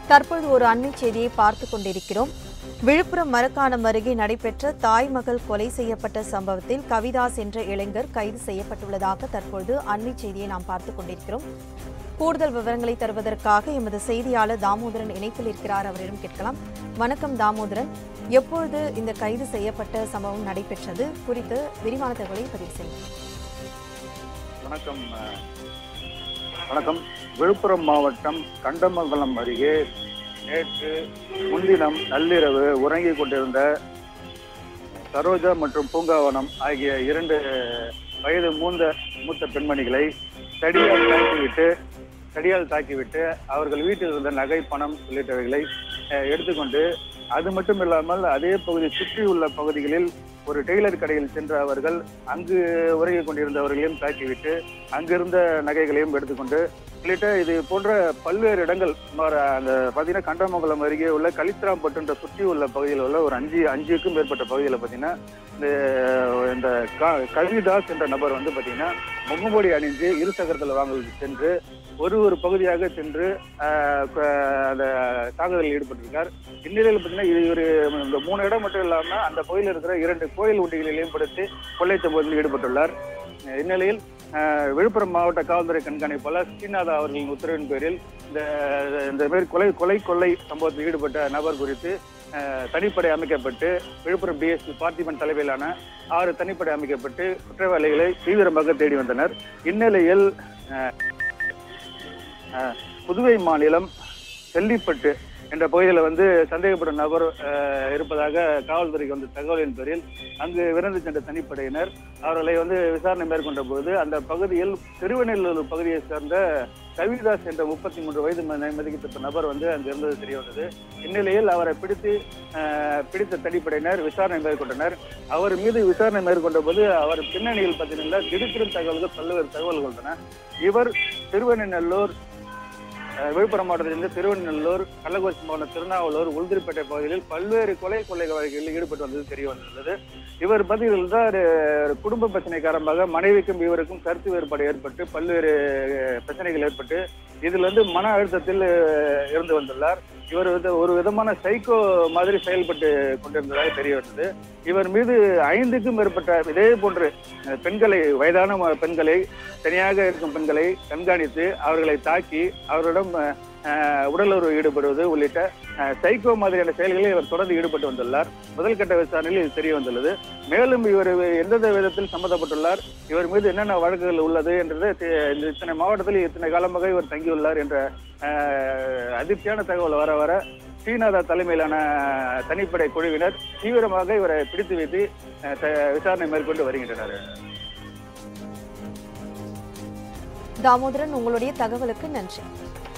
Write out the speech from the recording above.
தற்பொழுது ஒரு அண்மை செய்தியை பார்த்து கொண்டிருக்கிறோம் விழுப்புரம் மரக்காணம் அருகே நடைபெற்ற தாய் மகள் கொலை செய்யப்பட்ட சம்பவத்தில் கவிதாஸ் என்ற இளைஞர் கைது செய்யப்பட்டுள்ளதாக தற்பொழுது அண்மை செய்தியை நாம் பார்த்து கொண்டிருக்கிறோம் கூடுதல் விவரங்களை தருவதற்காக எமது செய்தியாளர் தாமோதரன் இணைப்பில் இருக்கிறார் அவரிடம் கேட்கலாம் வணக்கம் தாமோதரன் எப்பொழுது இந்த கைது செய்யப்பட்ட சம்பவம் நடைபெற்றது குறித்து விரிவான தகவலை பதிவு செய்யுங்கள் வணக்கம் அஹ், வணக்கம் விழுப்புரம் மாவட்டம் கண்டமங்கலம் அருகே நேற்று முன்தினம் நள்ளிரவு உறங்கிக் கொண்டிருந்த சரோஜா மற்றும் பூங்காவனம் ஆகிய இரண்டு வயது மூந்த மூத்த பெண்மணிகளை தடியால் தாக்கிவிட்டு தடியால் தாக்கிவிட்டு அவர்கள் வீட்டில் இருந்த நகை பணம் உள்ளிட்டவைகளை அஹ், எடுத்துக்கொண்டு அது மட்டும் இல்லாமல் அதே பகுதி சுற்றியுள்ள பகுதிகளில் ஒரு டெய்லர் கடையில் சென்ற அவர்கள் அங்கு உறங்கிக் கொண்டிருந்தவர்களையும் தாக்கிவிட்டு அங்கிருந்த நகைகளையும் எடுத்துக்கொண்டு உள்ளிட்ட இது போன்ற பல்வேறு இடங்கள் சுமார் அந்த பார்த்தீங்கன்னா கண்டமங்கலம் அருகே உள்ள கலித்திராம்பட்டு என்ற சுற்றி உள்ள பகுதியில் உள்ள ஒரு அஞ்சு அஞ்சுக்கும் மேற்பட்ட பகுதியில் பார்த்தீங்கன்னா இந்த இந்த க- கவிதாஸ் என்ற நபர் வந்து பார்த்தீங்கன்னா முகமூடி அணிந்து இருசக்கரத்தில் வாங்குவதற்கு சென்று ஒரு ஒரு பகுதியாக சென்று ஆஹ், க- அந்த தாக்குதலில் ஈடுபட்டிருக்கார் இந்நிலையில் பார்த்தீங்கன்னா இது ஒரு இந்த மூணு இடம் மட்டும் இல்லாமல் அந்த பகுதியில் இருக்கிற இரண்டு கோயில் உண்டிகளையும் படுத்தி கொள்ளை சம்பவத்தில் ஈடுபட்டுள்ளார் இந்நிலையில் ஆஹ், விழுப்புரம் மாவட்ட காவல்துறை கண்காணிப்பாளர் ஸ்ரீநாதா அவர்களின் உத்தரவின் பேரில் இந்த இந்த மாதிரி கொலை கொலை கொள்ளை சம்பவத்தில் ஈடுபட்ட நபர் குறித்து ஆஹ், தனிப்படை அமைக்கப்பட்டு விழுப்புரம் டிஎஸ்பி பார்த்திபன் தலைமையிலான ஆறு தனிப்படை அமைக்கப்பட்டு குற்றவாளிகளை தீவிரமாக தேடி வந்தனர் இந்நிலையில் ஆஹ், ஆஹ், புதுவை மாநிலம் செல்லிப்பட்டு என்ற பகுதியில் வந்து சந்தேகப்படும் நபர் ஆஹ், இருப்பதாக காவல்துறைக்கு வந்த தகவலின் பேரில் அங்கு விரைந்து சென்ற தனிப்படையினர் அவர்களை வந்து விசாரணை மேற்கொண்ட போது அந்த பகுதியில் திருவநெல்லூர் பகுதியை சேர்ந்த கவிதாஸ் என்ற முப்பத்தி மூன்று வயது மதி- மதிக்கத்தக்க நபர் வந்து அங்கு இருந்தது தெரிய வந்தது இந்நிலையில் அவரை பிடித்து ஆஹ், பிடித்த தனிப்படையினர் விசாரணை மேற்கொண்டனர் அவர் மீது விசாரணை மேற்கொண்ட போது அவர் பின்னணியில் பார்த்தீங்கன்னா திடுக்கிடும் தகவல்கள் பல்வேறு தகவல்கள் உள்ளன இவர் திருவண்ணநல்லூர் அஹ், விழுப்புரம் மாவட்டத்திலிருந்து திருவண்ணநல்லூர் கள்ளக்குறிச்சி மாவட்டம் திருநாவலூர் உளுந்தூர்பேட்டை பகுதிகளில் பல்வேறு கொலை கொள்ளை வழக்குகளில் ஈடுபட்டு வந்தது தெரிய வந்துள்ளது இவர் பகுதியில் தான் ஒரு குடும்ப பிரச்சனை காரணமாக மனைவிக்கும் இவருக்கும் கருத்து வேறுபாடு ஏற்பட்டு பல்வேறு அஹ், பிரச்சனைகள் ஏற்பட்டு இதில் வந்து மன அழுத்தத்தில் அஹ், இருந்து வந்துள்ளார் இவர் வந்து ஒரு விதமான சைக்கோ மாதிரி செயல்பட்டு கொண்டிருந்ததாக தெரிய வந்தது இவர் மீது ஐந்துக்கும் மேற்பட்ட இதே போன்று அஹ், பெண்களை வயதான ம- பெண்களை தனியாக இருக்கும் பெண்களை கண்காணித்து அவர்களை தாக்கி அவர்களிடம் அஹ், அஹ், உடலுறவு ஈடுபடுவது உள்ளிட்ட அஹ், சைக்கோ மாதிரியான செயல்களில் இவர் தொடர்ந்து ஈடுபட்டு வந்துள்ளார் முதல் கட்ட விசாரணையில் இது தெரிய வந்துள்ளது மேலும் இவர் எந்தெந்த விதத்தில் சம்பந்தப்பட்டுள்ளார் இவர் மீது என்னென்ன வழக்குகள் உள்ளது என்றது தெ- இந்த இத்தனை மாவட்டத்தில் இத்தனை காலமாக இவர் தங்கியுள்ளார் என்ற அஹ், அதிர்ச்சியான தகவல் வர வர ஸ்ரீநாதா தலைமையிலான தனிப்படை குழுவினர் தீவிரமாக இவரை பிடித்து வைத்து அஹ், த- விசாரணை மேற்கொண்டு வருகின்றனர் தாமோதரன் உங்களுடைய தகவலுக்கு நன்றி